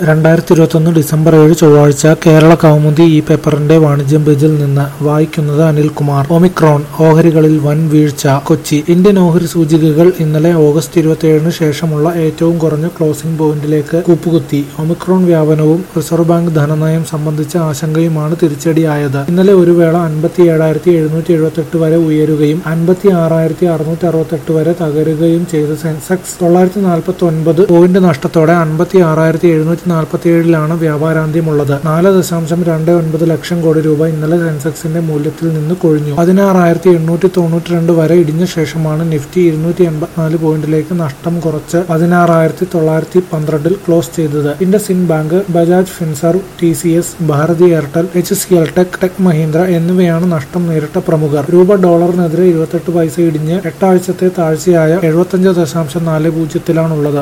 രണ്ടായിരത്തി ഇരുപത്തൊന്ന് ഡിസംബർ ഏഴ് ചൊവ്വാഴ്ച കേരള കൗമുദി ഈ പേപ്പറിന്റെ വാണിജ്യം പേജിൽ നിന്ന് വായിക്കുന്നത് അനിൽകുമാർ ഒമിക്രോൺ ഓഹരികളിൽ വൻ വീഴ്ച കൊച്ചി ഇന്ത്യൻ ഓഹരി സൂചികകൾ ഇന്നലെ ഓഗസ്റ്റ് ഇരുപത്തിയേഴിന് ശേഷമുള്ള ഏറ്റവും കുറഞ്ഞ ക്ലോസിംഗ് പോയിന്റിലേക്ക് കൂപ്പുകുത്തി ഒമിക്രോൺ വ്യാപനവും റിസർവ് ബാങ്ക് ധനനയം സംബന്ധിച്ച ആശങ്കയുമാണ് തിരിച്ചടിയായത് ഇന്നലെ ഒരു വേള അൻപത്തി ഏഴായിരത്തി എഴുന്നൂറ്റി എഴുപത്തെട്ട് വരെ ഉയരുകയും അൻപത്തി ആറായിരത്തി അറുന്നൂറ്റി അറുപത്തെട്ട് വരെ തകരുകയും ചെയ്ത സെൻസെക്സ് തൊള്ളായിരത്തി നാൽപ്പത്തി ഒൻപത് പോയിന്റ് നഷ്ടത്തോടെ അൻപത്തി ആറായിരത്തി എഴുന്നൂറ്റി നാൽപ്പത്തി ഏഴിലാണ് വ്യാപാരാന്ത്യമുള്ളത് നാല് ദശാംശം രണ്ട് ഒൻപത് ലക്ഷം കോടി രൂപ ഇന്നലെ സെൻസെക്സിന്റെ മൂല്യത്തിൽ നിന്ന് കൊഴിഞ്ഞു പതിനാറായിരത്തി എണ്ണൂറ്റി തൊണ്ണൂറ്റി രണ്ട് വരെ ഇടിഞ്ഞ ശേഷമാണ് നിഫ്റ്റി ഇരുന്നൂറ്റി എൺപത്തിനാല് പോയിന്റിലേക്ക് നഷ്ടം കുറച്ച് പതിനാറായിരത്തി തൊള്ളായിരത്തി പന്ത്രണ്ടിൽ ക്ലോസ് ചെയ്തത് IndusInd bank Bajaj Finserv T C S Bharti Airtel H C L tech tech Mahindra എന്നിവയാണ് നഷ്ടം നേരിട്ട പ്രമുഖർ രൂപ ഡോളറിനെതിരെ ഇരുപത്തെട്ട് പൈസ ഇടിഞ്ഞ് എട്ടാഴ്ചത്തെ താഴ്ചയായ എഴുപത്തഞ്ച് ദശാംശം നാല് പൂജ്യത്തിലാണുള്ളത്